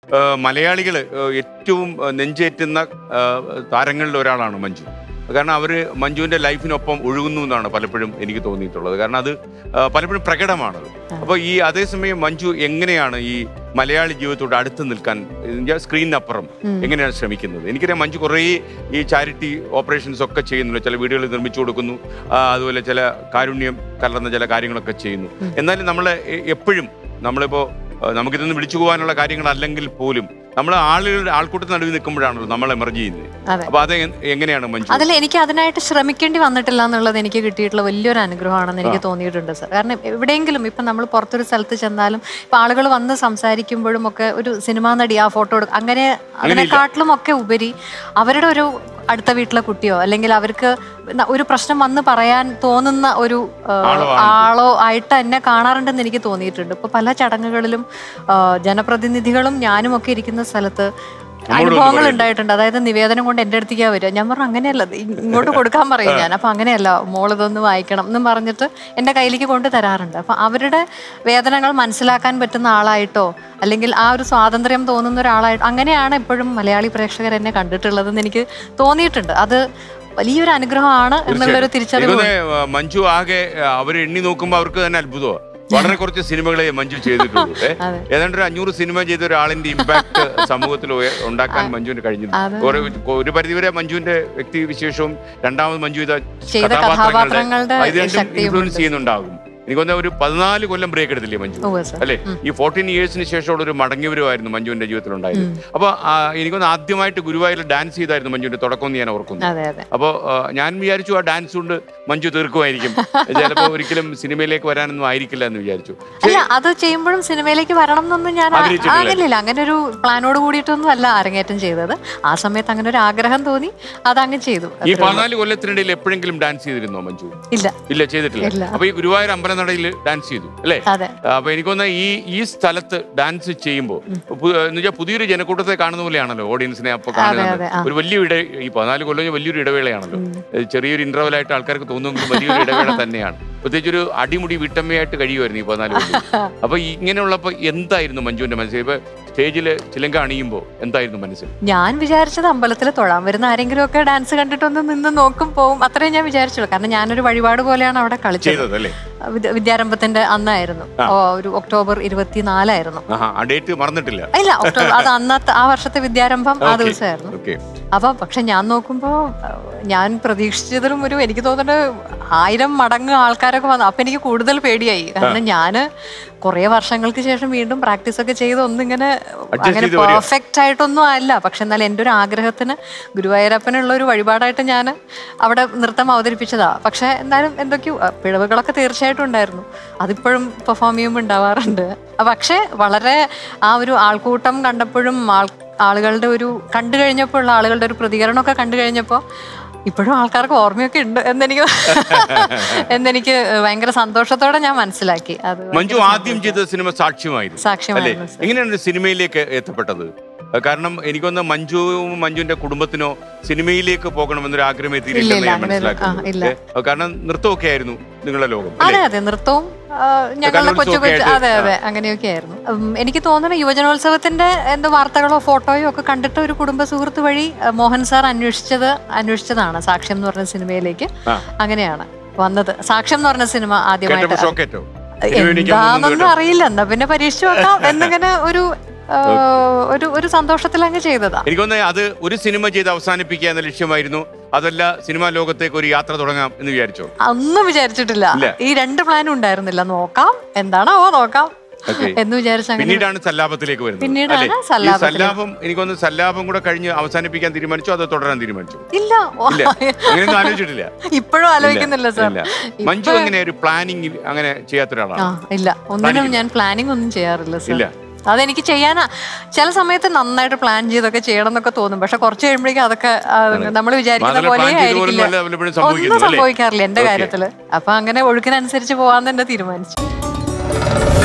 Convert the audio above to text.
മലയാളികൾ ഏറ്റവും ആ, നെഞ്ചേറ്റുന്ന ആ, താരങ്ങളിൽ ഒരാളാണ് മഞ്ജു കാരണം അവർ മഞ്ജുവിൻ്റെ ലൈഫിനൊപ്പം ഒഴുകുന്നു എന്നാണ് പലപ്പോഴും എനിക്ക് തോന്നിയിട്ടുള്ളത് കാരണം അത് ആ, പലപ്പോഴും പ്രകടമാണത് അപ്പോൾ ഈ അതേസമയം മഞ്ജു എങ്ങനെയാണ് ഈ മലയാളി ജീവിതത്തോട് അടുത്ത് നിൽക്കാൻ ഇതിന്റെ സ്ക്രീനിനപ്പുറം എങ്ങനെയാണ് ശ്രമിക്കുന്നത് എനിക്കറിയാം മഞ്ജു കുറേ ഈ ചാരിറ്റി ഓപ്പറേഷൻസ് ഒക്കെ ചെയ്യുന്നു ചില വീടുകൾ നിർമ്മിച്ചു കൊടുക്കുന്നു ആ, അതുപോലെ ചില കാരുണ്യം കലർന്ന ചില കാര്യങ്ങളൊക്കെ ചെയ്യുന്നു എന്നാലും നമ്മൾ എപ്പോഴും നമ്മളിപ്പോൾ നമുക്കിതൊന്നും വിളിച്ചു പോകാനുള്ള കാര്യങ്ങളല്ലെങ്കിൽ പോലും നമ്മൾ ആളുകളുടെ ആൾക്കൂട്ടത്തിന് നടുവിൽ നിൽക്കുമ്പോഴാണല്ലോ നമ്മൾ എമർജ് ചെയ്യുന്നത് അതെ. അപ്പൊ അത് എ- എങ്ങനെയാണ് മഞ്ജു അതിൽ എനിക്ക് അതിനായിട്ട് ശ്രമിക്കേണ്ടി വന്നിട്ടില്ല എന്നുള്ളത് എനിക്ക് കിട്ടിയിട്ടുള്ള വലിയൊരു അനുഗ്രഹമാണെന്ന് എനിക്ക് തോന്നിയിട്ടുണ്ട് സർ കാരണം എവിടെയെങ്കിലും ഇപ്പം നമ്മൾ പുറത്തൊരു സ്ഥലത്ത് ചെന്നാലും ഇപ്പം ആളുകൾ വന്ന് സംസാരിക്കുമ്പോഴും ഒക്കെ ഒരു സിനിമാ നടി ആ ഫോട്ടോ എടുക്കും അങ്ങനെ അതിനെക്കാട്ടിലും ഒക്കെ ഉപരി അവരുടെ ഒരു അടുത്ത വീട്ടിലെ കുട്ടിയോ അല്ലെങ്കിൽ അവർക്ക് ന- ഒരു പ്രശ്നം വന്ന് പറയാൻ തോന്നുന്ന ഒരു ആ, ആളോ ആളോ ആയിട്ട് എന്നെ കാണാറുണ്ടെന്ന് എനിക്ക് തോന്നിയിട്ടുണ്ട് ഇപ്പൊ പല ചടങ്ങുകളിലും ആ, ജനപ്രതിനിധികളും ഞാനും ഒക്കെ ഇരിക്കുന്ന സ്ഥലത്ത് അനുഭവങ്ങൾ പറയില്ലേ? ഉണ്ടായിട്ടുണ്ട് അതായത് നിവേദനം കൊണ്ട് എൻ്റെ അടുത്തേക്കാ വരിക ഞാൻ പറഞ്ഞു അങ്ങനെയല്ല ഇത് ഇങ്ങോട്ട് കൊടുക്കാൻ പറയും ഞാൻ അപ്പൊ അങ്ങനെയല്ല മോൾ ഇതൊന്ന് വായിക്കണം എന്നും പറഞ്ഞിട്ട് എൻ്റെ കയ്യിലേക്ക് കൊണ്ട് തരാറുണ്ട് അപ്പൊ അവരുടെ വേദനകൾ മനസ്സിലാക്കാൻ പറ്റുന്ന ആളായിട്ടോ അല്ലെങ്കിൽ ആ ഒരു സ്വാതന്ത്ര്യം തോന്നുന്ന ഒരാളായിട്ടോ അങ്ങനെയാണ് എപ്പോഴും മലയാളി പ്രേക്ഷകർ എന്നെ കണ്ടിട്ടുള്ളതെന്ന് എനിക്ക് തോന്നിയിട്ടുണ്ട് അത് വലിയൊരു അനുഗ്രഹമാണ് എന്നുള്ളൊരു തിരിച്ചറിവ് എനിക്ക് തോന്നുന്നു, ആ, മഞ്ജു ആകെ അവർ എണ്ണി നോക്കുമ്പോൾ അവർക്ക് തന്നെ അത്ഭുതമാണ് വളരെ കുറച്ച് സിനിമകളെ മഞ്ജു ചെയ്തിട്ടുള്ളൂ ഏ? അതെ. ഏതാണ്ട് ഒരു അഞ്ഞൂറ് സിനിമ ചെയ്ത ഒരാളിന്റെ ഇമ്പാക്ട് സമൂഹത്തിൽ ഉയ- ഉണ്ടാക്കാൻ മഞ്ജുവിന് കഴിഞ്ഞിട്ടുണ്ട് അതെ. ഒരു ഒരു പരിധിവരെ മഞ്ജുവിന്റെ വ്യക്തി വിശേഷവും രണ്ടാമത് മഞ്ജു ചെയ്ത ചെയ്ത കഥാപാത്രങ്ങളുടെ ഇത് രണ്ടും ശക്തിയും ഇൻഫ്ലുവൻസ് ഉണ്ട്. ചെയ്യുന്നുണ്ടാകും എനിക്ക് തോന്നുന്ന ഒരു പതിനാല് കൊല്ലം ബ്രേക്ക് എടുത്തില്ലേ മഞ്ജു ഉവ്വ് സർ. അല്ലേ ഈ ഫോർട്ടീൻ ഇയേഴ്സിന് ശേഷമുള്ള ഒരു മടങ്ങിവരുമായിരുന്നു മഞ്ജുവിന്റെ ജീവിതത്തിൽ ഉണ്ടായത് അപ്പൊ ആ, എനിക്കൊന്ന് ആദ്യമായിട്ട് ഗുരുവായൂരിൽ ഡാൻസ് ചെയ്തായിരുന്നു മഞ്ജുവിന്റെ തുടക്കം എന്ന് ഞാൻ ഓർക്കുന്നു അതെ അതെ അപ്പോൾ ഞാൻ വിചാരിച്ചു ആ ഡാൻസ് കൊണ്ട് മഞ്ജു തീർക്കുമായിരിക്കും ചിലപ്പോൾ ഒരിക്കലും സിനിമയിലേക്ക് വരാനൊന്നും ആയിരിക്കില്ല എന്ന് വിചാരിച്ചു അല്ല അത് ചെയ്യുമ്പോഴും സിനിമയിലേക്ക് വരണം എന്നൊന്നും ഞാൻ ആ- ആഗ്രഹിച്ചിട്ടില്ല. അങ്ങനെയില്ല അങ്ങനെ ഒരു പ്ലാനോട് കൂടിയിട്ടൊന്നും അല്ല അരങ്ങേറ്റം ചെയ്തത് ആ സമയത്ത് അങ്ങനെ ഒരു ആഗ്രഹം തോന്നി അതങ്ങ് ചെയ്തു ഈ അത്രേ ഉള്ളൂ. പതിനാല് കൊല്ലത്തിനിടയിൽ എപ്പോഴെങ്കിലും ഡാൻസ് ചെയ്തിരുന്നോ മഞ്ജു ഇല്ല ഇല്ല ചെയ്തിട്ടില്ല ഇല്ല. അപ്പൊ ഈ ഗുരുവായൂർ അമ്പലനടയിൽ ഡാൻസ് ചെയ്തു അല്ലേ അതെ അപ്പൊ എനിക്കൊന്ന് ഈ ഈ സ്ഥലത്ത് ഡാൻസ് ചെയ്യുമ്പോൾ എന്ന് വെച്ചാൽ പുതിയൊരു ജനക്കൂട്ടത്തെ കാണുന്ന പോലെയാണല്ലോ ഓഡിയൻസിനെ അപ്പൊ കാണുന്നത് അതെ, ആ. ഒരു വലിയൊരു ഇട ഈ പതിനാല് കൊല്ലം വലിയൊരു ഇടവേളയാണല്ലോ ഏ, ചെറിയൊരു ഇന്റർവൽ ആയിട്ട് ആൾക്കാർക്ക് തോന്നുമെങ്കിലും വലിയൊരു ഇടവേള തന്നെയാണ് പ്രത്യേകിച്ച് ഒരു അടിമുടി വിട്ടമ്മയായിട്ട് കഴിയുമായിരുന്നു ഈ പതിനാല് കൊല്ലം അപ്പൊ ഇങ്ങനെയുള്ളപ്പോ എന്തായിരുന്നു മഞ്ജുവിന്റെ മനസ്സിൽ ഇപ്പൊ സ്റ്റേജിൽ ചിലങ്ക അണിയുമ്പോൾ എന്തായിരുന്നു മനസ്സിൽ ഞാൻ വിചാരിച്ചത് അമ്പലത്തിൽ തൊഴാൻ വരുന്ന ആരെങ്കിലും ഒക്കെ ഡാൻസ് കണ്ടിട്ടൊന്ന് നിന്ന് നോക്കും പോവും അത്രേ ഞാൻ വിചാരിച്ചുള്ളൂ കാരണം ഞാനൊരു വഴിപാട് പോലെയാണ് അവിടെ കളിച്ചത് ചെയ്തത് അല്ലേ വിദ്യ- വിദ്യാരംഭത്തിന്റെ അന്നായിരുന്നു ഓ, ഒരു ഒക്ടോബർ ഇരുപത്തിനാലായിരുന്നു ആഹാ ആ ഡേറ്റ് മറന്നിട്ടില്ല ഇല്ല ഒക്ടോബർ അത് അന്നത്തെ ആ വർഷത്തെ വിദ്യാരംഭം ആ Okay. ദിവസമായിരുന്നു ഓക്കെ അപ്പൊ പക്ഷെ ഞാൻ നോക്കുമ്പോ അഹ് ഞാൻ പ്രതീക്ഷിച്ചതിലും ഒരു എനിക്ക് തോന്നുന്നത് ആയിരം മടങ്ങ് ആൾക്കാരൊക്കെ വന്നു അപ്പൊ എനിക്ക് കൂടുതൽ പേടിയായി കാരണം ഞാന് കുറെ വർഷങ്ങൾക്ക് ശേഷം വീണ്ടും പ്രാക്ടീസ് ഒക്കെ ചെയ്ത് ഒന്നിങ്ങനെ അങ്ങനെ ചെയ്ത് വരിക. പെർഫെക്റ്റ് ആയിട്ടൊന്നും അല്ല പക്ഷെ എന്നാൽ എൻ്റെ ഒരു ആഗ്രഹത്തിന് ഗുരുവായൂരപ്പനുള്ള ഒരു വഴിപാടായിട്ട് ഞാൻ അവിടെ നൃത്തം അവതരിപ്പിച്ചതാ പക്ഷെ എന്തായാലും എന്തൊക്കെയോ അഹ് പിഴവുകളൊക്കെ തീർച്ചയായിട്ടും ഉണ്ടായിരുന്നു അതിപ്പോഴും പെർഫോം ചെയ്യുമ്പോൾ ഉണ്ടാവാറുണ്ട് അഹ് പക്ഷേ വളരെ ആ ഒരു ആൾക്കൂട്ടം കണ്ടപ്പോഴും ആൾ ആളുകളുടെ ഒരു കണ്ടു കഴിഞ്ഞപ്പോൾ ഉള്ള ആളുകളുടെ ഒരു പ്രതികരണമൊക്കെ കണ്ടു കഴിഞ്ഞപ്പോൾ ഇപ്പോഴും ആൾക്കാർക്ക് ഓർമ്മയൊക്കെ ഉണ്ട് എന്നെനിക്ക് എന്നെനിക്ക് ഭയങ്കര സന്തോഷത്തോടെ ഞാൻ മനസ്സിലാക്കി അത് മഞ്ജു ആദ്യം ചെയ്ത സിനിമ സാക്ഷ്യമായിരുന്നു അല്ലേ സാക്ഷ്യമായിരുന്നു സർ. എങ്ങനെയാണ് സിനിമയിലേക്ക് എത്തപ്പെട്ടത് അഹ് കാരണം എനിക്കൊന്ന് മഞ്ജുവും മഞ്ജുവിന്റെ കുടുംബത്തിനോ സിനിമയിലേക്ക് പോകണമെന്നൊരു ആഗ്രഹം എത്തിയിട്ടില്ലെന്ന് ഇല്ല, ഞാൻ അങ്ങനെ ഒരു- ആ, ഇല്ല. മനസ്സിലാക്കുന്നു ഏ, കാരണം നൃത്തമൊക്കെ ആയിരുന്നു നിങ്ങളുടെ ലോകം അതെ അല്ലേ അതെ നൃത്തവും ആ, ഞങ്ങളുടെ കലോത്സവമൊക്കെ കൊച്ചു കൊച്ചു ആയിട്ട്, അതെ അതെ അങ്ങനെയൊക്കെ ആയിരുന്നു ഉം, എനിക്ക് തോന്നുന്നു യുവജനോത്സവത്തിന്റെ എന്തോ വാർത്തകളോ ഫോട്ടോയോ ഒക്കെ കണ്ടിട്ട് ഒരു കുടുംബ സുഹൃത്ത് വഴി ആ, മോഹൻ സാർ അന്വേഷിച്ചത് അന്വേഷിച്ചതാണ് സാക്ഷ്യം എന്ന് പറഞ്ഞ സിനിമയിലേക്ക് ആ. അങ്ങനെയാണ് വന്നത് സാക്ഷ്യം എന്ന് പറഞ്ഞ സിനിമ കേട്ടപ്പോ ആദ്യമായിട്ട് ഷോക്കേറ്റോ സിനിമ എനിക്ക് അതൊന്നും എന്താണെന്നൊന്നും കേട്ടോ. അറിയില്ല എന്നാ പിന്നെ പരീക്ഷിച്ചു നോക്കാം എന്നിങ്ങനെ ഒരു ആ, ഒരു ഒരു സന്തോഷത്തിൽ അങ്ങ് ചെയ്തതാ എനിക്കൊന്ന് അത് ഒരു സിനിമ ചെയ്ത് അവസാനിപ്പിക്കുക എന്ന ലക്ഷ്യമായിരുന്നു അതല്ല സിനിമാ ലോകത്തേക്ക് ഒരു യാത്ര തുടങ്ങാം എന്ന് വിചാരിച്ചോ ഒന്നും വിചാരിച്ചിട്ടില്ല ഇല്ല. ഈ രണ്ട് പ്ലാനും ഉണ്ടായിരുന്നില്ല നോക്കാം എന്താണോ നോക്കാം Okay. എന്ന് വിചാരിച്ച അങ്ങനെ പിന്നീടാണ് സല്ലാപത്തിലേക്ക് വരുന്നത് പിന്നീടാണ് അല്ലേ? ഈ സല്ലാപത്തിലേക്ക്. സല്ലാപം എനിക്കൊന്ന് സല്ലാപം കൂടെ കഴിഞ്ഞ് അവസാനിപ്പിക്കാൻ തീരുമാനിച്ചോ അതോ തുടരാൻ തീരുമാനിച്ചു ഇല്ല ഇല്ല അങ്ങനെയൊന്നും ആലോചിച്ചിട്ടില്ല ഇപ്പോഴും ആലോചിക്കുന്നില്ല സാർ ഇല്ല. മഞ്ജു അങ്ങനെ ഒരു പ്ലാനിങ് അങ്ങനെ ചെയ്യാത്ത ആ ഒരാളാണ് ഇല്ല ഒന്നിനും ഞാൻ പ്ലാനിങ് ഒന്നും ചെയ്യാറില്ല സാർ ഇല്ല. അതെനിക്ക് ചെയ്യാനാ ചില സമയത്ത് നന്നായിട്ട് പ്ലാൻ ചെയ്തൊക്കെ ചെയ്യണം എന്നൊക്കെ തോന്നും പക്ഷെ കുറച്ച് കഴിയുമ്പോഴേക്കും അതൊക്കെ നമ്മൾ വിചാരിക്കുന്ന മാത്രമല്ല പോലെ plan ചെയ്ത് പോലും ആയിരിക്കില്ല വല്ല- വല്ലപ്പോഴും ഒന്നും സംഭവിക്കുന്നു, അല്ലേ? സംഭവിക്കാറില്ല എന്റെ Okay. കാര്യത്തില് അപ്പൊ അങ്ങനെ ഒഴുക്കിനനുസരിച്ച് പോവാൻ തന്നെ തീരുമാനിച്ചു